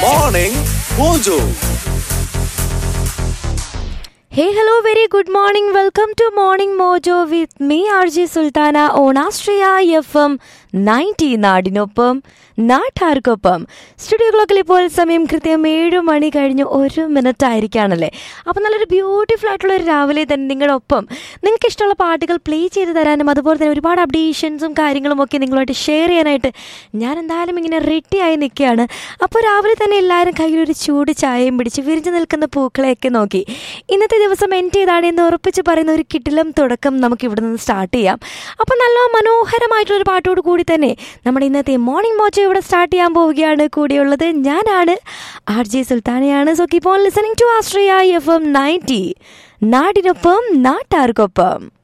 Morning Mojo. Hey, hello, very good morning. Welcome to Morning Mojo with me, RJ Sultana on Astria FM 90 നാടിനൊപ്പം നാട്ടാർക്കൊപ്പം studio ക്ലോക്കിൽ ഇപ്പോൾ സമയം കൃത്യം ഏഴ് മണി കഴിഞ്ഞ് ഒരു മിനിറ്റ് ആയിരിക്കുകയാണല്ലേ അപ്പോൾ നല്ലൊരു ബ്യൂട്ടിഫുൾ ആയിട്ടുള്ള ഒരു രാവിലെ തന്നെ നിങ്ങളുടെ ഒപ്പം നിങ്ങൾക്ക് ഇഷ്ടമുള്ള പാട്ടുകൾ പ്ലേ ചെയ്ത് തരാനും അതുപോലെ തന്നെ ഒരുപാട് അപ്ഡേഷൻസും കാര്യങ്ങളും ഒക്കെ നിങ്ങളുമായിട്ട് ഷെയർ ചെയ്യാനായിട്ട് ഞാൻ എന്തായാലും ഇങ്ങനെ റെഡി ആയി നിൽക്കുകയാണ് അപ്പോൾ രാവിലെ തന്നെ എല്ലാവരും കയ്യിലൊരു ചൂട് ചായയും പിടിച്ച് വിരിഞ്ഞു നിൽക്കുന്ന പൂക്കളെയൊക്കെ നോക്കി ഇന്നത്തെ ദിവസം എൻ്റെ ഇതാണ് എന്ന് ഉറപ്പിച്ച് പറയുന്ന ഒരു കിട്ടിലം തുടക്കം നമുക്ക് ഇവിടെ നിന്ന് സ്റ്റാർട്ട് ചെയ്യാം അപ്പോൾ നല്ല മനോഹരമായിട്ടുള്ളൊരു പാട്ടോട് കൂടി തന്നെ നമ്മുടെ ഇന്നത്തെ മോർണിംഗ് മോച്ചോ ഇവിടെ സ്റ്റാർട്ട് ചെയ്യാൻ പോവുകയാണ് കൂടിയുള്ളത് ഞാനാണ് ആർ ജെ സുൽത്താനയാണ് so keep on listening to Astria F M ninety നാടിനൊപ്പം നാട്ടാർക്കൊപ്പം